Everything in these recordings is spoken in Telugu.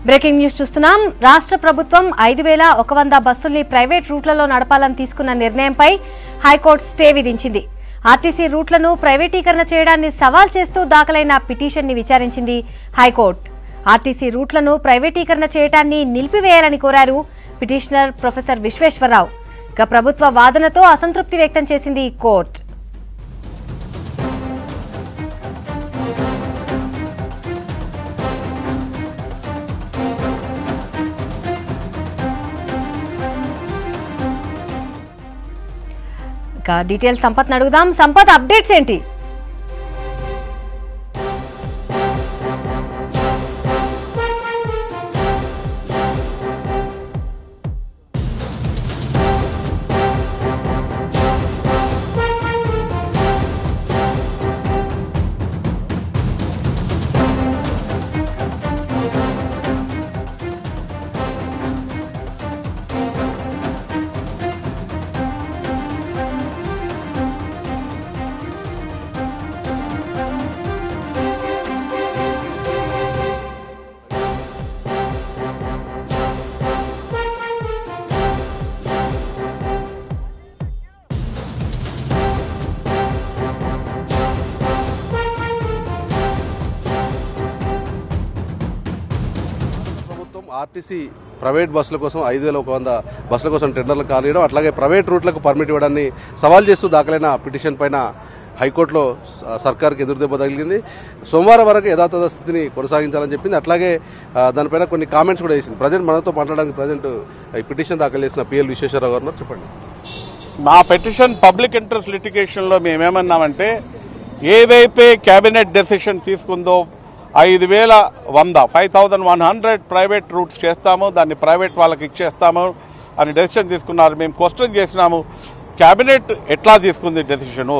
బ్రేకింగ్ న్యూస్ చూస్తున్నాం రాష్ట్ర ప్రభుత్వం ఐదు వేల ఒక వంద బస్సుల్ని ప్రైవేట్ రూట్లలో నడపాలని తీసుకున్న నిర్ణయంపై హైకోర్టు స్టే విధించింది ఆర్టీసీ రూట్లను ప్రైవేటీకరణ చేయడాన్ని సవాల్ చేస్తూ దాఖలైన పిటిషన్ని విచారించింది హైకోర్టు ఆర్టీసీ రూట్లను ప్రైవేటీకరణ చేయడాన్ని నిలిపివేయాలని కోరారు పిటిషనర్ ప్రొఫెసర్ విశ్వేశ్వరరావు ఇక ప్రభుత్వ వాదనతో అసంతృప్తి వ్యక్తం చేసింది కోర్టు ఇక డీటెయిల్ సంపత్ అడుగుదాం సంపత్ అప్డేట్స్ ఏంటి ప్రభుత్వం ఆర్టీసీ ప్రైవేట్ బస్సుల కోసం ఐదు వేల ఒక వంద బస్సుల కోసం టెండర్లు కానియడం అట్లాగే ప్రైవేట్ రూట్లకు పర్మిట్ ఇవ్వడాన్ని సవాల్ చేస్తూ దాఖలైన పిటిషన్ పైన హైకోర్టులో స- సర్కార్కి ఎదురుదెబ్బ తగిలింది సోమవారం వరకు యథాతథ స్థితిని కొనసాగించాలని చెప్పింది అట్లాగే ఆ, దానిపైన కొన్ని కామెంట్స్ కూడా వేసింది ప్రజెంట్ మనతో మాట్లాడడానికి ప్రజెంట్ ఈ పిటిషన్ దాఖలు చేసిన పిఎల్ విశ్వేశ్వరరావు గారు ఉన్నారు. చెప్పండి మా పెటిషన్ పబ్లిక్ ఇంట్రెస్ట్ లిటిగేషన్లో మేమేమన్నామంటే ఏదైతే కేబినెట్ డెసిషన్ తీసుకుందో ఐదు వేల వంద five thousand one hundred private routes చేస్తాము దాన్ని ప్రైవేట్ వాళ్ళకి ఇచ్చేస్తాము అని డెసిషన్ తీసుకున్నారు మేము క్వశ్చన్ చేసినాము కేబినెట్ ఎట్లా తీసుకుంది డెసిషను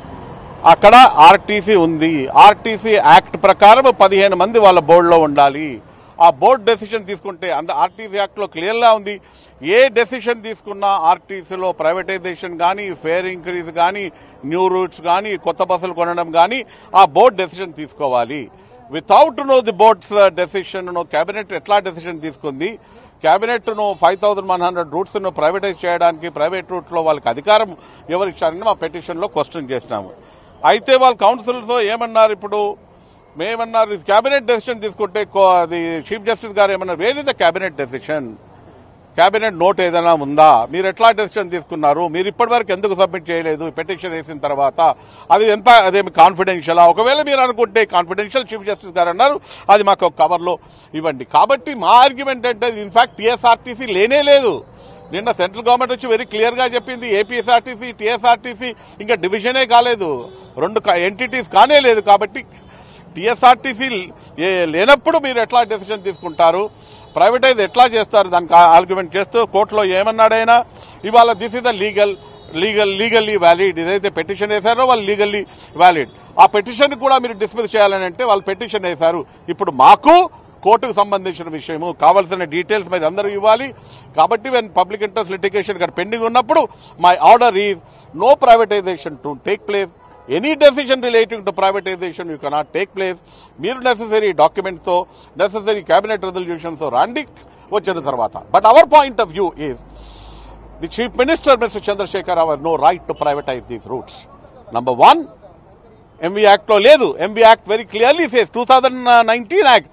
అక్కడ ఆర్టీసీ ఉంది ఆర్టీసీ యాక్ట్ ప్రకారం పదిహేను మంది వాళ్ళ బోర్డులో ఉండాలి ఆ బోర్డు డెసిషన్ తీసుకుంటే అంద ఆర్టీసీ యాక్ట్లో క్లియర్గా ఉంది ఏ డెసిషన్ తీసుకున్నా ఆర్టీసీలో ప్రైవేటైజేషన్ కానీ ఫేర్ ఇంక్రీజ్ కానీ న్యూ రూట్స్ కానీ కొత్త బస్సులు కొనడం కానీ ఆ బోర్డు డెసిషన్ తీసుకోవాలి without no the boards decision cabinet ఎట్లా డెసిషన్ తీసుకుంది కేబినెట్ ను five thousand one hundred routes ను ప్రైవేటైజ్ చేయడానికి ప్రైవేట్ రూట్ లో వాళ్ళకి అధికారం ఎవరు ఇచ్చారని మా పెటిషన్ లో క్వశ్చన్ చేసినాము అయితే వాళ్ళ కౌన్సిల్స్ ఏమన్నారు ఇప్పుడు మేమన్నారు ఇది కేబినెట్ డెసిషన్ తీసుకుంటే కో- అది చీఫ్ జస్టిస్ గారు ఏమన్నారు where is the cabinet decision cabinet note ఏదైనా ఉందా మీరు ఎట్లా డెసిషన్ తీసుకున్నారు మీరు ఇప్పటివరకు ఎందుకు సబ్మిట్ చేయలేదు పిటిషన్ వేసిన తర్వాత అది ఎంత అదేమి కాన్ఫిడెన్షియలా ఒకవేళ మీరు అనుకుంటే కాన్ఫిడెన్షియల్ చీఫ్ జస్టిస్ గారు అన్నారు అది మాకు ఒక కవర్లో ఇవ్వండి కాబట్టి మా ఆర్గ్యుమెంట్ అంటే ఇన్ఫాక్ట్ టీఎస్ఆర్టీసీ లేనే లేదు నిన్న సెంట్రల్ గవర్నమెంట్ వచ్చి వెరీ క్లియర్ గా చెప్పింది ఏపీఎస్ఆర్టీసీ టీఎస్ఆర్టీసీ ఇంకా డివిజనే కాలేదు రెండు ఎంటిటీస్ కానే లేదు కాబట్టి టీఎస్ఆర్టీసీ లేనప్పుడు మీరు ఎట్లా డెసిషన్ తీసుకుంటారు ప్రైవేటైజ్ ఎట్లా చేస్తారు దానికి ఆర్గ్యుమెంట్ చేస్తూ కోర్టులో ఏమన్నాడైనా ఇవాళ this is the legal legal legally valid ఏదైతే పెటిషన్ వేశారో వాళ్ళు లీగల్లీ వ్యాలిడ్ ఆ పెటిషన్ కూడా మీరు డిస్మిస్ చేయాలని అంటే వాళ్ళు పెటిషన్ వేశారు ఇప్పుడు మాకు కోర్టుకు సంబంధించిన విషయము కావాల్సిన డీటెయిల్స్ మీరు అందరూ ఇవ్వాలి కాబట్టి వెన్ పబ్లిక్ ఇంట్రెస్ట్ లిటిగేషన్ ఇక్కడ పెండింగ్ ఉన్నప్పుడు my order is no privatization to take place any decision relating to privatization you cannot take place మీరు నెససరీ డాక్యుమెంట్తో నెససరీ క్యాబినెట్ రెజల్యూషన్స్తో రండి వచ్చిన తర్వాత but our point of view is the chief minister mister Chandrashekar our no right to privatize these routes number one MV act లో లేదు MV act very clearly says two thousand nineteen act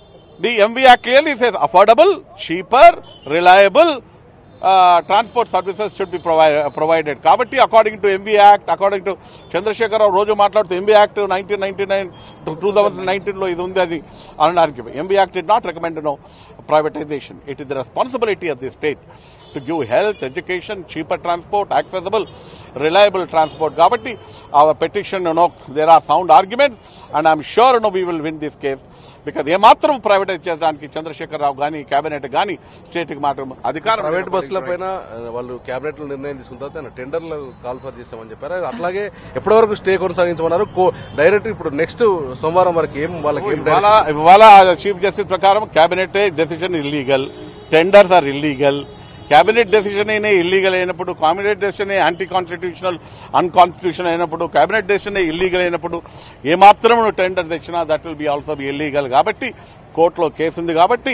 the MV act clearly says affordable cheaper reliable transport services should be provided కాబట్టి according to MV act according to Chandrashekar Rao రోజు మాట్లాడుతూ MV act nineteen ninety nine two thousand నైన్టీన్లో ఇది ఉంది అని అనడానికి MV act did not recommend no privatization it is the responsibility of the state to give health education cheaper transport accessible reliable transport కాబట్టి our petition no there are sound arguments and I'm sure no we will win this case because ఏమాత్రం ప్రైవేటైజ్ చేయడానికి చంద్రశేఖరరావు కానీ కేబినెట్ కానీ స్టేట్కి మాత్రం అధికారం ప్రైవేట్ బస్సుల పైన ఆ, వాళ్ళు కేబినెట్ లో నిర్ణయం తీసుకున్న తర్వాత ఆయన టెండర్లు కాల్ఫర్ చేస్తామని చెప్పారు అట్లాగే ఎప్పటి వరకు స్టే కొనసాగించమన్నారు కో- డైరెక్ట్ ఇప్పుడు నెక్స్ట్ సోమవారం వరకు ఏం వాళ్ళకి ఏం ఇవాళ ఇవాళ చీఫ్ జస్టిస్ ప్రకారం cabinet decision illegal tenders are illegal cabinet decision అయినా ఇల్లీగల్ అయినప్పుడు cabinet decision anti constitutional unconstitution అయినప్పుడు క్యాబినెట్ డెసిషన్ ఇల్లీగల్ అయినప్పుడు ఏమాత్రం నువ్వు టెండర్ తెచ్చినా that will be also be illegal కాబట్టి కోర్టులో కేసు ఉంది కాబట్టి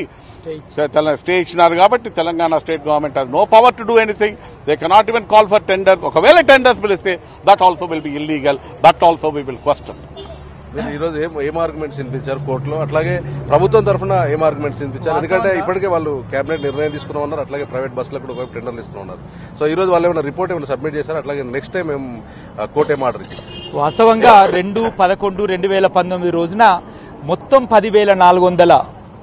తెల- స్టే ఇచ్చినారు కాబట్టి Telangana state government has no power to do anything they cannot even call for tenders ఒకవేళ టెండర్స్ పిలిస్తే that also will be illegal that also we will question మీరు ఈ రోజు ఏం ఏం ఆర్గ్యుమెంట్స్ వినిపించారు కోర్టులో అట్లాగే ప్రభుత్వం తరఫున ఏం ఆర్గ్యుమెంట్స్ వినిపించారు ఎందుకంటే ఇప్పటికే వాళ్ళు కేబినెట్ నిర్ణయం తీసుకున్నా ఉన్నారు అట్లాగే ప్రైవేట్ బస్సులకు కూడా ఒకవైపు టెండర్లు ఇస్తున్నా ఉన్నారు సో ఈ రోజు వాళ్ళు ఏమైనా రిపోర్ట్ ఏమైనా సబ్మిట్ చేశారు అట్లాగే నెక్స్ట్ టైం ఏం ఆ, కోర్టు ఏం ఆర్డర్ ఇచ్చింది వాస్తవంగా రెండు పదకొండు రెండు వేల పంతొమ్మిది రోజున మొత్తం పదివేల నాలుగు వందల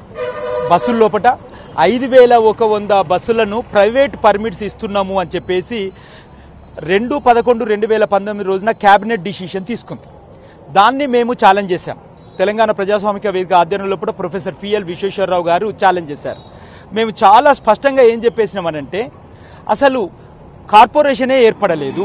బస్సుల లోపట ఐదు వేల ఒక వంద బస్సులను ప్రైవేట్ పర్మిట్స్ ఇస్తున్నాము అని చెప్పేసి రెండు పదకొండు రెండు వేల పంతొమ్మిది రోజున క్యాబినెట్ డిసిషన్ తీసుకుంది దాన్ని మేము ఛాలెంజ్ చేశాం తెలంగాణ ప్రజాస్వామిక వేదిక ఆధ్వర్యంలో కూడా ప్రొఫెసర్ పిఎల్ విశ్వేశ్వరరావు గారు ఛాలెంజ్ చేశారు మేము చాలా స్పష్టంగా ఏం చెప్పేసినామనంటే అసలు కార్పొరేషనే ఏర్పడలేదు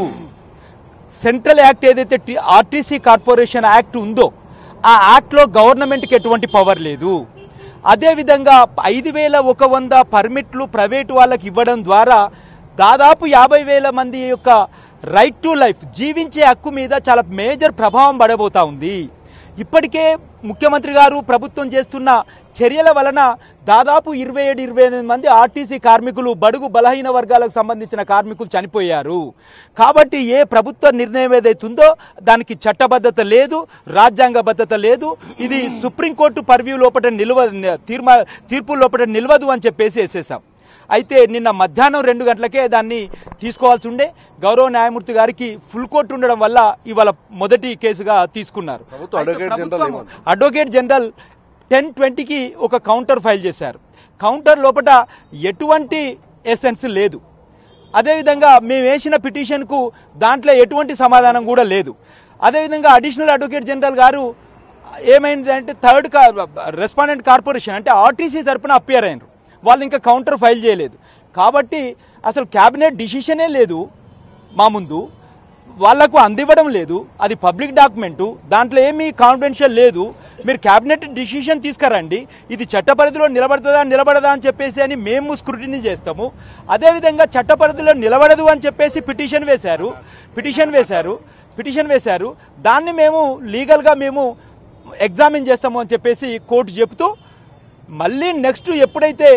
సెంట్రల్ యాక్ట్ ఏదైతే టి- ఆర్టీసీ కార్పొరేషన్ యాక్ట్ ఉందో ఆ యాక్ట్లో గవర్నమెంట్కి ఎటువంటి పవర్ లేదు అదేవిధంగా ఐదు వేల ఒక వంద పర్మిట్లు ప్రైవేటు వాళ్ళకి ఇవ్వడం ద్వారా దాదాపు యాభై వేల మంది యొక్క రైట్ టు లైఫ్ జీవించే హక్కు మీద చాలా మేజర్ ప్రభావం పడబోతా ఉంది ఇప్పటికే ముఖ్యమంత్రి గారు ప్రభుత్వం చేస్తున్న చర్యల వలన దాదాపు ఇరవై ఏడు ఇరవై ఎనిమిది మంది ఆర్టీసీ కార్మికులు బడుగు బలహీన వర్గాలకు సంబంధించిన కార్మికులు చనిపోయారు కాబట్టి ఏ ప్రభుత్వ నిర్ణయం ఏదైతుందో దానికి చట్టబద్ధత లేదు రాజ్యాంగబద్ధత లేదు ఇది సుప్రీంకోర్టు పర్వ్యూ లోపల నిల్వ తీర్మా తీర్పు లోపల నిల్వదు అని చెప్పేసి వేసేసాం అయితే నిన్న మధ్యాహ్నం రెండు గంటలకే దాన్ని తీసుకోవాల్సి ఉండే గౌరవ న్యాయమూర్తి గారికి ఫుల్ కోర్టు ఉండడం వల్ల ఇవాళ మొదటి కేసుగా తీసుకున్నారు ప్రభుత్వ అడ్వకేట్ అయితే జనరల్ ప్రభుత్వం ఏమన్నారు? అడ్వకేట్ జనరల్ టెన్ ట్వంటీకి ఒక కౌంటర్ ఫైల్ చేశారు కౌంటర్ లోపల ఎటువంటి ఎసెన్స్ లేదు అదేవిధంగా మేము వేసిన పిటిషన్కు దాంట్లో ఎటువంటి సమాధానం కూడా లేదు అదేవిధంగా అడిషనల్ అడ్వకేట్ జనరల్ గారు ఏమైంది అంటే థర్డ్ రెస్పాండెంట్ కార్పొరేషన్ అంటే ఆర్టీసీ తరపున అపియర్ అయినారు వాళ్ళు ఇంకా కౌంటర్ ఫైల్ చేయలేదు కాబట్టి అసలు క్యాబినెట్ డిసిషనే లేదు మా ముందు వాళ్లకు అందివ్వడం లేదు అది పబ్లిక్ డాక్యుమెంటు దాంట్లో ఏమీ కాన్ఫిడెన్షియల్ లేదు మీరు క్యాబినెట్ డిసిషన్ తీసుకురండి ఇది చట్ట పరిధిలో నిలబడుతుందా నిలబడదా అని చెప్పేసి అని మేము స్క్రూటినీ చేస్తాము అదేవిధంగా చట్ట పరిధిలో నిలబడదు అని చెప్పేసి పిటిషన్ వేశారు పిటిషన్ వేశారు పిటిషన్ వేశారు దాన్ని మేము లీగల్గా మేము ఎగ్జామిన్ చేస్తాము అని చెప్పేసి కోర్టు చెబుతూ మళ్ళీ నెక్స్ట్ ఎప్పుడైతే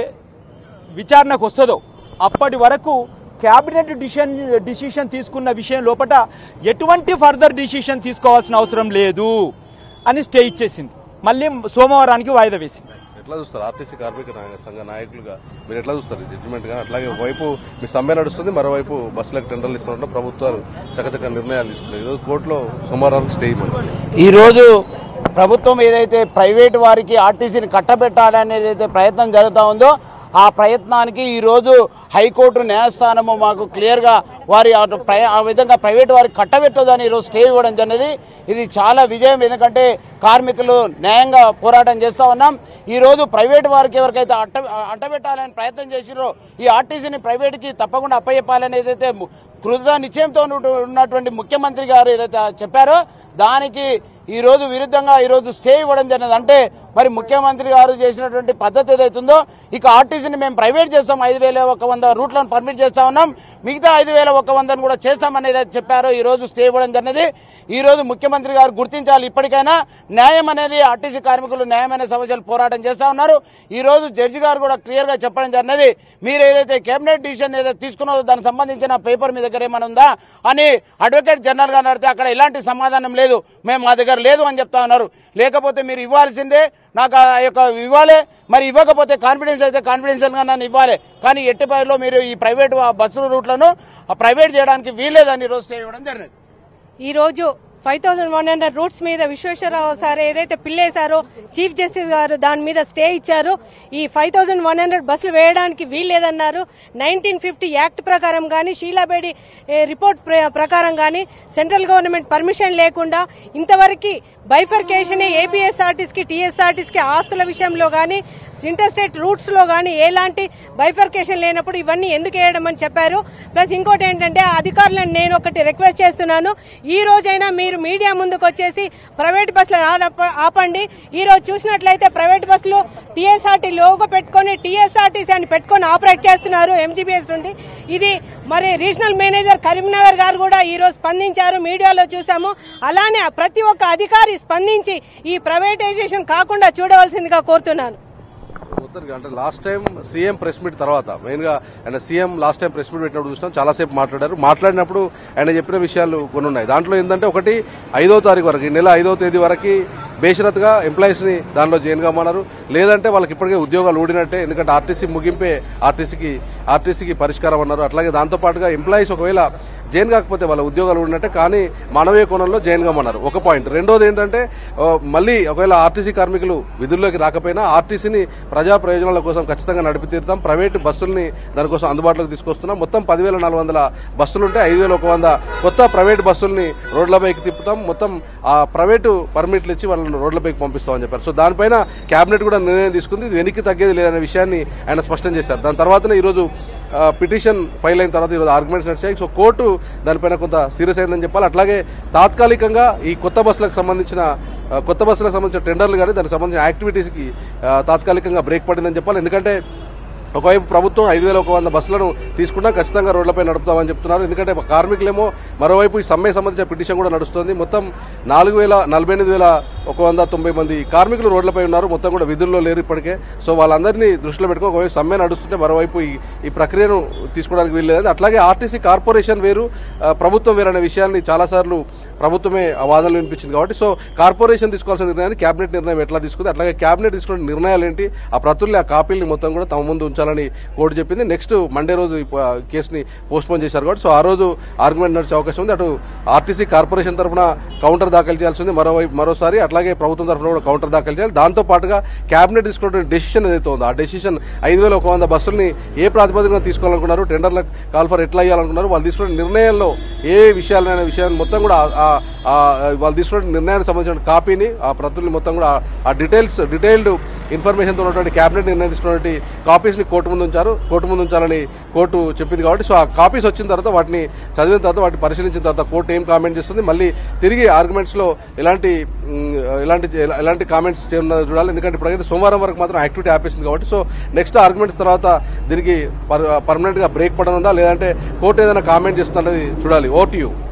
విచారణకు వస్తుందో అప్పటి వరకు క్యాబినెట్ డిసిషన్ డిసిషన్ తీసుకున్న విషయం లోపల ఎటువంటి ఫర్దర్ డిసిషన్ తీసుకోవాల్సిన అవసరం లేదు అని స్టే ఇచ్చేసింది మళ్ళీ సోమవారానికి వాయిదా వేసింది ఎట్లా చూస్తారు ఆర్టీసీ కార్మిక నాయ- సంఘ నాయకులుగా మీరు ఎట్లా చూస్తారు జడ్జిమెంట్ గా అట్లాగే ఒకవైపు మీ సమ్మె నడుస్తుంది మరోవైపు బస్సులకు టెండర్లు ఇస్తున్నట్టు ప్రభుత్వాలు చకచక నిర్ణయాలు తీసుకున్నాయి ఈరోజు కోర్టులో సోమవారం స్టే ఇవ్వమని ఈరోజు ప్రభుత్వం ఏదైతే ప్రైవేట్ వారికి ఆర్టీసీని కట్టబెట్టాలనేది ఏదైతే ప్రయత్నం జరుగుతూ ఉందో ఆ ప్రయత్నానికి ఈరోజు హైకోర్టు న్యాయస్థానము మాకు క్లియర్గా వారి అటు ప్రయ- ఆ విధంగా ప్రైవేట్ వారికి కట్టబెట్టదని ఈరోజు స్టే ఇవ్వడం జరిగింది ఇది చాలా విజయం ఎందుకంటే కార్మికులు న్యాయంగా పోరాటం చేస్తూ ఉన్నాం ఈరోజు ప్రైవేట్ వారికి ఎవరికైతే అట్ట అట్టబెట్టాలని ప్రయత్నం చేసిరో ఈ ఆర్టీసీని ప్రైవేట్కి తప్పకుండా అప్పయ్యపాలని ఏదైతే ము- కృత నిశ్చయంతో ఉన్నటు- ఉన్నటువంటి ముఖ్యమంత్రి గారు ఏదైతే చెప్పారో దానికి ఈ రోజు విరుద్ధంగా ఈ రోజు స్టే ఇవ్వడం జరిగింది అంటే మరి ముఖ్యమంత్రి గారు చేసినటువంటి పద్ధతి ఏదైతుందో ఇక ఆర్టీసీని మేము ప్రైవేట్ చేస్తాం ఐదు వేల ఒక వంద రూట్లను పర్మిట్ చేస్తా ఉన్నాం మిగతా ఐదు వేల ఒక వందను కూడా చేస్తామనేది అయితే చెప్పారో ఈ రోజు స్టే ఇవ్వడం జరిగినది ఈ రోజు ముఖ్యమంత్రి గారు గుర్తించాలి ఇప్పటికైనా న్యాయం అనేది ఆర్టీసీ కార్మికులు న్యాయమైన సమస్యలు పోరాటం చేస్తా ఉన్నారు ఈ రోజు జడ్జి గారు కూడా క్లియర్ గా చెప్పడం జరిగినది మీరు ఏదైతే కేబినెట్ డిసిషన్ ఏదైతే తీసుకున్నారో దానికి సంబంధించిన పేపర్ మీ దగ్గర ఏమైనా ఉందా అని అడ్వకేట్ జనరల్ గారు అడిగితే అక్కడ ఎలాంటి సమాధానం లేదు మేము మా దగ్గర లేదు అని చెప్తా ఉన్నారు లేకపోతే మీరు ఇవ్వాల్సిందే నాకు ఆ యొక్క ఇవ్వాలి మరి ఇవ్వకపోతే కాన్ఫిడెన్స్ అయితే కాన్ఫిడెన్షియల్ గా నన్ను ఇవ్వాలి కానీ ఎట్టి పరిలో మీరు ఈ ప్రైవేట్ బస్సు రూట్లను ప్రైవేట్ చేయడానికి వీల్లేదని ఈ రోజు స్టే ఇవ్వడం జరిగింది ఈరోజు five thousand one hundred routes మీద విశ్వేశ్వరరావు సార్ ఏదైతే పిల్లేశారో చీఫ్ జస్టిస్ గారు దాని మీద స్టే ఇచ్చారు ఈ ఫైవ్ థౌసండ్ వన్ హండ్రెడ్ బస్సులు వేయడానికి వీల్లేదన్నారు నైన్టీన్ ఫిఫ్టీ యాక్ట్ ప్రకారం కానీ షీలాబేడి ఏ, రిపోర్ట్ ప్ర- ప్రకారం కానీ సెంట్రల్ గవర్నమెంట్ పర్మిషన్ లేకుండా ఇంతవరకు బైఫర్కేషన్ ఏపీఎస్ఆర్టీస్కి టీఎస్ఆర్టీస్కి ఆస్తుల విషయంలో కానీ ఇంటర్స్టేట్ రూట్స్లో కానీ ఎలాంటి బైఫర్కేషన్ లేనప్పుడు ఇవన్నీ ఎందుకు వేయడం అని చెప్పారు ప్లస్ ఇంకోటి ఏంటంటే అధికారులను నేను ఒకటి రిక్వెస్ట్ చేస్తున్నాను ఈ రోజైనా మీరు మీరు మీడియా ముందుకు వచ్చేసి ప్రైవేట్ బస్సులు ఆప- ఆపండి ఈ రోజు చూసినట్లయితే ప్రైవేట్ బస్సులు టీఎస్ఆర్టీ లోగో పెట్టుకొని టీఎస్ఆర్టీసీ అని పెట్టుకొని ఆపరేట్ చేస్తున్నారు ఎంజీబీఎస్ నుండి ఇది మరి రీజనల్ మేనేజర్ కరీంనగర్ గారు కూడా ఈ రోజు స్పందించారు మీడియాలో చూసాము అలానే ప్రతి ఒక్క అధికారి స్పందించి ఈ ప్రైవేటైజేషన్ కాకుండా చూడవలసిందిగా కోరుతున్నాను ఉత్తర్గా అంటే last time CM press meet తర్వాత మెయిన్ గా ఆయన CM last time press meet పెట్టినప్పుడు చూసినాం చాలాసేపు మాట్లాడారు మాట్లాడినప్పుడు ఆయన చెప్పిన విషయాలు కొన్ని ఉన్నాయి దాంట్లో ఏంటంటే ఒకటి ఐదో తారీఖు వరకు ఈ నెల ఐదో తేదీ వరకు బేషరత్గా ఎంప్లాయీస్ ని దానిలో జాయిన్ కామన్నారు లేదంటే వాళ్ళకి ఇప్పటికే ఉద్యోగాలు ఊడినట్టే ఎందుకంటే ఆర్టీసీ ముగింపే ఆర్టీసీకి ఆర్టీసీకి పరిష్కారం అన్నారు అట్లాగే దాంతో పాటుగా ఎంప్లాయీస్ ఒకవేళ జైన్ కాకపోతే వాళ్ళ ఉద్యోగాలు ఉన్నట్టే కానీ మానవీయ కోణంలో జైన్ కమ్మన్నారు ఒక పాయింట్ రెండోది ఏంటంటే ఆ, మళ్ళీ ఒకవేళ ఆర్టీసీ కార్మికులు విధుల్లోకి రాకపోయినా ఆర్టీసీని ప్రజా ప్రయోజనాల కోసం ఖచ్చితంగా నడిపి తీరుతాం ప్రైవేటు బస్సుల్ని దానికోసం అందుబాటులోకి తీసుకొస్తున్నాం మొత్తం పదివేల నాలుగు వందల బస్సులు ఉంటే ఐదు వేల ఒక వంద కొత్త ప్రైవేట్ బస్సుల్ని రోడ్లపైకి తిప్పుతాం మొత్తం ఆ ప్రైవేటు పర్మిట్లు ఇచ్చి వాళ్ళని రోడ్లపైకి పంపిస్తామని చెప్పారు సో దానిపైన కేబినెట్ కూడా నిర్ణయం తీసుకుంది ఇది వెనక్కి తగ్గేది లేదనే విషయాన్ని ఆయన స్పష్టం చేశారు దాని తర్వాతనే ఈరోజు ఆ, పిటిషన్ ఫైల్ అయిన తర్వాత ఈరోజు ఆర్గ్యుమెంట్స్ నడిచాయి సో కోర్టు దానిపైన కొంత సీరియస్ అయిందని చెప్పాలి అట్లాగే తాత్కాలికంగా ఈ కొత్త బస్సులకు సంబంధించిన ఆ, కొత్త బస్సులకు సంబంధించిన టెండర్లు కానీ దానికి సంబంధించిన యాక్టివిటీస్కి ఆ, తాత్కాలికంగా బ్రేక్ పడిందని చెప్పాలి ఎందుకంటే ఒకవైపు ప్రభుత్వం ఐదు వేల ఒక వంద బస్సులను తీసుకున్నా ఖచ్చితంగా రోడ్లపై నడుపుతామని చెప్తున్నారు ఎందుకంటే కార్మికులేమో మరోవైపు ఈ సమ్మె సంబంధించిన పిటిషన్ కూడా నడుస్తుంది మొత్తం నాలుగు వేల నలభై ఎనిమిది వేల ఒక వంద తొంభై మంది కార్మికులు రోడ్లపై ఉన్నారు మొత్తం కూడా విధుల్లో లేరు ఇప్పటికే సో వాళ్ళందరినీ దృష్టిలో పెట్టుకుని ఒకవైపు సమ్మె నడుస్తుంటే మరోవైపు ఈ ఈ ప్రక్రియను తీసుకోవడానికి వీల్లేదు అట్లాగే ఆర్టీసీ కార్పొరేషన్ వేరు ఆ, ప్రభుత్వం వేరు అనే విషయాన్ని చాలాసార్లు ప్రభుత్వమే ఆ వాదనలు వినిపించింది కాబట్టి సో కార్పొరేషన్ తీసుకోవాల్సిన నిర్ణయాన్ని కేబినెట్ నిర్ణయం ఎట్లా తీసుకుంది అట్లాగే కేబినెట్ తీసుకున్న నిర్ణయాలు ఏంటి ఆ ప్రతుల్ని ఆ కాపీల్ని మొత్తం కూడా తమ ముందు ఉంచాలని కోర్టు చెప్పింది నెక్స్ట్ మండే రోజు ఈ ప- కేసుని పోస్ట్ పోన్ చేశారు కాబట్టి సో ఆ రోజు ఆర్గ్యుమెంట్ నడిచే అవకాశం ఉంది అటు ఆర్టీసీ కార్పొరేషన్ తరఫున కౌంటర్ దాఖలు చేయాల్సి ఉంది మరోవైపు మరోసారి అట్లాగే ప్రభుత్వం తరఫున కూడా కౌంటర్ దాఖలు చేయాలి దాంతో పాటుగా కేబినెట్ తీసుకున్న డెసిషన్ ఏదైతే ఉందో ఆ డెసిషన్ ఐదు వేల ఒక వంద బస్సుల్ని ఏ ప్రాతిపదికన తీసుకోవాలనుకున్నారు టెండర్ల కాల్ఫర్ ఎట్లా అయ్యాలనుకున్నారు వాళ్ళు తీసుకున్న నిర్ణయంలో ఏ విషయాలైన విషయాన్ని మొత్తం కూడా ఆ- ఆ- ఆ వాళ్ళు తీసుకున్న నిర్ణయానికి సంబంధించిన కాపీని ఆ ప్రతుల్ని మొత్తం కూడా ఆ- ఆ డీటెయిల్స్ డీటెయిల్డ్ ఇన్ఫర్మేషన్తో ఉన్నటువంటి కేబినెట్ నిర్ణయం తీసుకున్నటువంటి కాపీస్ని కోర్టు ముందు ఉంచారు కోర్టు ముందు ఉంచాలని కోర్టు చెప్పింది కాబట్టి సో ఆ కాపీస్ వచ్చిన తర్వాత వాటిని చదివిన తర్వాత వాటిని పరిశీలించిన తర్వాత కోర్టు ఏం కామెంట్ చేస్తుంది మళ్ళీ తిరిగి ఆర్గ్యుమెంట్స్లో ఎలాంటి మ్, ఎలాంటి ఎలాంటి కామెంట్స్ చేయనున్నదో చూడాలి ఎందుకంటే ఇప్పుడైతే సోమవారం వరకు మాత్రం యాక్టివిటీ ఆపేసింది కాబట్టి సో నెక్స్ట్ ఆర్గ్యుమెంట్స్ తర్వాత దీనికి పర్మనెంట్గా బ్రేక్ పడనుందా లేదంటే కోర్టు ఏదైనా కామెంట్ చేస్తుందా అనేది చూడాలి ఓటీయూ